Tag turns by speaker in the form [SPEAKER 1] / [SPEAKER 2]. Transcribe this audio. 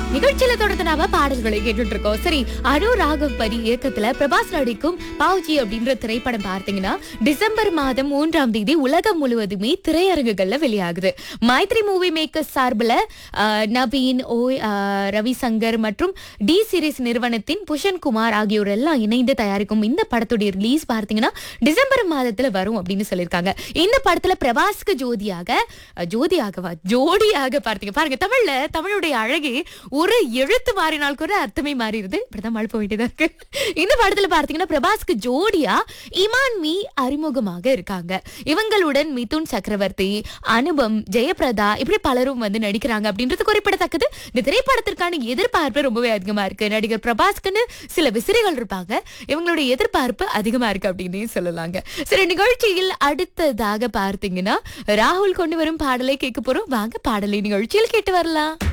[SPEAKER 1] நிகழ்ச்சியில தொடர்ந்து நாம பாடல்களை கேட்டுட்டு இருக்கோம் சரி அனு ராகவ் பரி இயக்கத்துல பிரபாஸ் நடிக்கும் பாவ்ஜி அப்படின்ற திரைப்படம் பார்த்தீங்கன்னா டிசம்பர் மாதம் மூன்றாம் தேதி உலகம் முழுவதுமே திரையரங்குகள்ல வெளியாகுது மைத்ரி மூவி மேக்கர்ஸ் சார்பில் நவீன் ஓ ஆஹ், ரவிசங்கர் மற்றும் டி சீரிஸ் நிறுவனத்தின் புஷன் குமார் ஆகியோர் எல்லாம் இணைந்து தயாரிக்கும் இந்த படத்துடைய ரிலீஸ் பார்த்தீங்கன்னா டிசம்பர் மாதத்துல வரும் அப்படின்னு சொல்லியிருக்காங்க இந்த படத்துல பிரபாஸ்க்கு ஜோதியாக அஹ், ஜோதியாகவா ஜோடியாக பார்த்தீங்க பாருங்க தமிழ்ல தமிழுடைய அழகே ஒரு எழுத்து மாறினால் கூட அர்த்தமே மாறிடுது இப்படிதான் மழுப்ப வேண்டியதா இருக்கு இந்த படத்துல பார்த்தீங்கன்னா பிரபாஸ்க்கு ஜோடியா இமான் மீ அறிமுகமாக இருக்காங்க இவங்களுடன் மிதுன் சக்கரவர்த்தி அனுபம் ஜெயபிரதா இப்படி பலரும் வந்து நடிக்கிறாங்க அப்படின்றது குறிப்பிடத்தக்கது இந்த திரைப்படத்திற்கான எதிர்பார்ப்பு ரொம்பவே அதிகமா இருக்கு நடிகர் பிரபாஸ்க்குன்னு சில விசிறிகள் இருப்பாங்க இவங்களுடைய எதிர்பார்ப்பு அதிகமா இருக்கு அப்படின்னு சொல்லலாங்க சரி நிகழ்ச்சியில் அடுத்ததாக பார்த்தீங்கன்னா ராகுல் கொண்டு வரும் பாடலை கேட்க போறோம் வாங்க பாடலை நிகழ்ச்சியில் கேட்டு வரலாம்